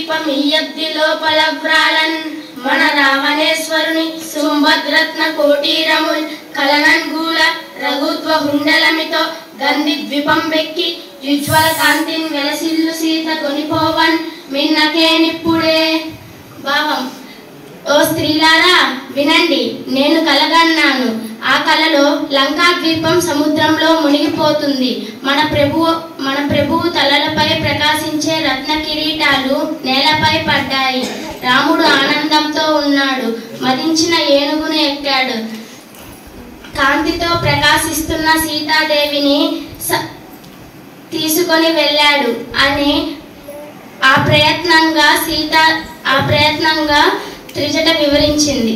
దీపం ఇయ్యబ్ది లోపల వ్రాళన్ మన రావణేశ్వరుని సుంభద్రత్న కోటీరముల్ కలనంగూల రఘుత్వ హుండలమితో గంధి ద్వీపం వెక్కి యుజ్వల కాంతిన్ వెలసిల్లు సీత కొనిపోవన్ మిన్నకేనిప్పుడే భావం ఓ స్త్రీలారా వినండి నేను కలగన్నాను ఆ కలలో లంకా ద్వీపం సముద్రంలో మునిగిపోతుంది మన ప్రభువు మన ప్రభువు తలలపై ప్రకాశించే రత్న కిరీటాలు నేలపై పడ్డాయి రాముడు ఆనందంతో ఉన్నాడు మదించిన ఏనుగును ఎక్కాడు కాంతితో ప్రకాశిస్తున్న సీతాదేవిని స- తీసుకొని వెళ్ళాడు అని ఆ ప్రయత్నంగా సీత ఆ ప్రయత్నంగా త్రిజట వివరించింది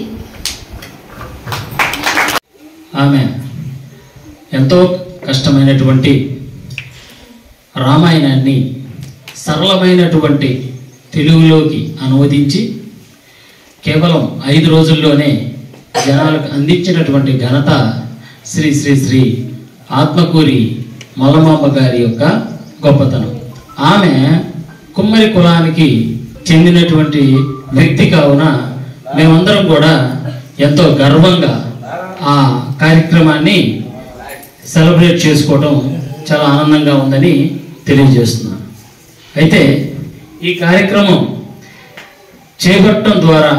ఆమె ఎంతో కష్టమైనటువంటి రామాయణాన్ని సరళమైనటువంటి తెలుగులోకి అనువదించి కేవలం ఐదు రోజుల్లోనే జనాలకు అందించినటువంటి ఘనత శ్రీ శ్రీ శ్రీ ఆత్మకూరి మల్లమాంబ గారి యొక్క గొప్పతనం ఆమె కుమ్మరి కులానికి చెందినటువంటి వ్యక్తి కావున మేమందరం కూడా ఎంతో గర్వంగా ఆ కార్యక్రమాన్ని సెలబ్రేట్ చేసుకోవడం చాలా ఆనందంగా ఉందని తెలియజేస్తున్నాను అయితే ఈ కార్యక్రమం చేపట్టడం ద్వారా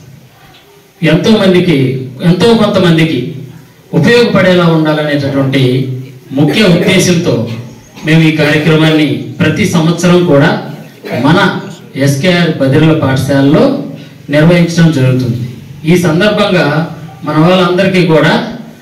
ఎంతో మందికి ఎంతో కొంతమందికి ఉపయోగపడేలా ఉండాలనేటటువంటి ముఖ్య ఉద్దేశంతో మేము ఈ కార్యక్రమాన్ని ప్రతి సంవత్సరం కూడా మన ఎస్కేఆర్ బదిర్ల పాఠశాలలో నిర్వహించడం జరుగుతుంది ఈ సందర్భంగా మన వాళ్ళందరికీ కూడా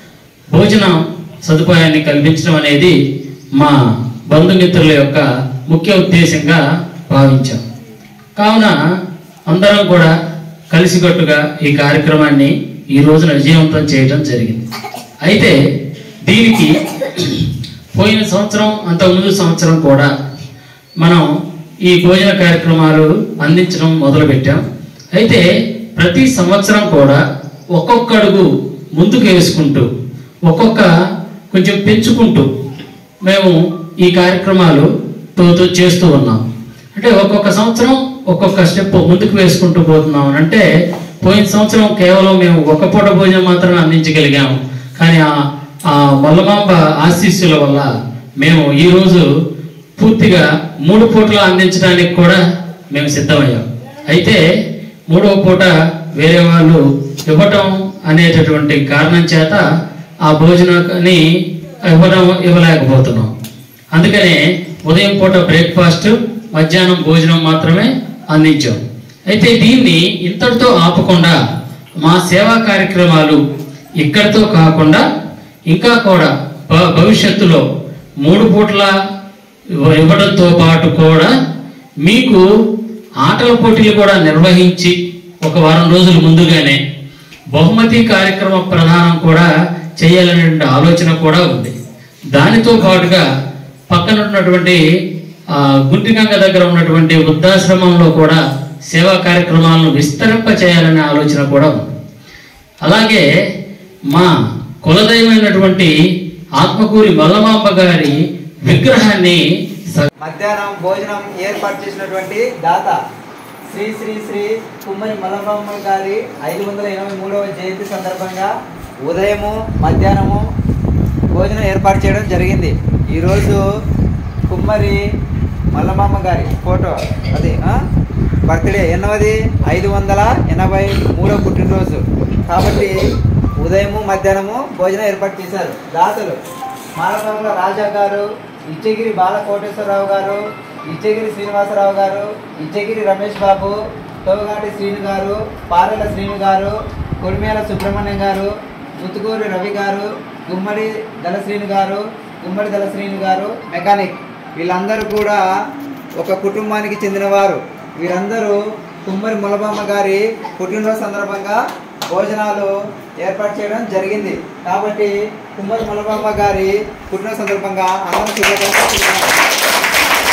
భోజనం సదుపాయాన్ని కల్పించడం అనేది మా బంధుమిత్రుల యొక్క ముఖ్య ఉద్దేశంగా భావించాం కావున అందరం కూడా కలిసికట్టుగా ఈ కార్యక్రమాన్ని ఈ రోజున విజయవంతం చేయడం జరిగింది అయితే దీనికి పోయిన సంవత్సరం అంతకుముందు సంవత్సరం కూడా మనం ఈ భోజన కార్యక్రమాలు అందించడం మొదలుపెట్టాం అయితే ప్రతి సంవత్సరం కూడా ఒక్కొక్క అడుగు ముందుకు వేసుకుంటూ ఒక్కొక్క కొంచెం పెంచుకుంటూ మేము ఈ కార్యక్రమాలు తో- తో చేస్తూ ఉన్నాం అంటే ఒక్కొక్క సంవత్సరం ఒక్కొక్క స్టెప్ ముందుకు వేసుకుంటూ పోతున్నాం అంటే పోయిన సంవత్సరం కేవలం మేము ఒక పూట భోజనం మాత్రమే అందించగలిగాము కానీ ఆ ఆ మల్లమాంబ ఆశీస్సుల వల్ల మేము ఈరోజు పూర్తిగా మూడు పూటలు అందించడానికి కూడా మేము సిద్ధమయ్యాం అయితే మూడవ పూట వేరే వాళ్ళు ఇవ్వటం అనేటటువంటి కారణం చేత ఆ భోజనాన్ని ఇవ్వడం ఇవ్వలేకపోతున్నాం అందుకనే ఉదయం పూట బ్రేక్ఫాస్ట్ మధ్యాహ్నం భోజనం మాత్రమే అందించాం అయితే దీన్ని ఇంతటితో ఆపకుండా మా సేవా కార్యక్రమాలు ఇక్కడితో కాకుండా ఇంకా కూడా భ- భవిష్యత్తులో మూడు పూట్ల ఇవ్వ- ఇవ్వడంతో పాటు కూడా మీకు ఆటల పోటీలు కూడా నిర్వహించి ఒక వారం రోజుల ముందుగానే బహుమతి కార్యక్రమ ప్రధానం కూడా చేయాలనే ఆలోచన కూడా ఉంది దానితో పాటుగా పక్కన ఉన్నటువంటి ఆ, గుంటిగంగ దగ్గర ఉన్నటువంటి వృద్ధాశ్రమంలో కూడా సేవా కార్యక్రమాలను విస్తరింప చేయాలనే ఆలోచన కూడా ఉంది అలాగే మా కులదైవమైనటువంటి ఆత్మకూరి మల్లమాంబ గారి విగ్రహాన్ని స- మధ్యాహ్నం భోజనం ఏర్పాటు చేసినటువంటి దాత శ్రీ శ్రీ శ్రీ కుమ్మరి మల్లమ్మ గారి ఐదు వందల ఎనభై మూడవ జయంతి సందర్భంగా ఉదయము మధ్యాహ్నము భోజనం ఏర్పాటు చేయడం జరిగింది ఈరోజు కుమ్మరి మల్లమ్మ గారి ఫోటో అది ఆ? బర్త్డే ఎన్నవది ఐదు వందల ఎనభై మూడవ పుట్టినరోజు కాబట్టి ఉదయము మధ్యాహ్నము భోజనం ఏర్పాటు చేశారు దాతలు మానవంలో రాజా గారు ఇచ్చగిరి బాలకోటేశ్వరరావు గారు ఇచ్చగిరి శ్రీనివాసరావు గారు ఇచ్చగిరి రమేష్ బాబు తోగాటి శ్రీను గారు పారెల శ్రీను గారు కొడిమేల సుబ్రహ్మణ్యం గారు ముత్తుకూరి రవి గారు గుమ్మడి దళశ్రీను గారు గుమ్మడి దళశ్రీను గారు మెకానిక్ వీళ్ళందరూ కూడా ఒక కుటుంబానికి చెందినవారు వీరందరూ కుమ్మరి ములబమ్మ గారి పుట్టినరోజు సందర్భంగా భోజనాలు ఏర్పాటు చేయడం జరిగింది కాబట్టి కుమ్మరి ములబమ్మ గారి పుట్టినరోజు సందర్భంగా అందరూ శుభాకాంక్షలు తెలుపుతున్నాను.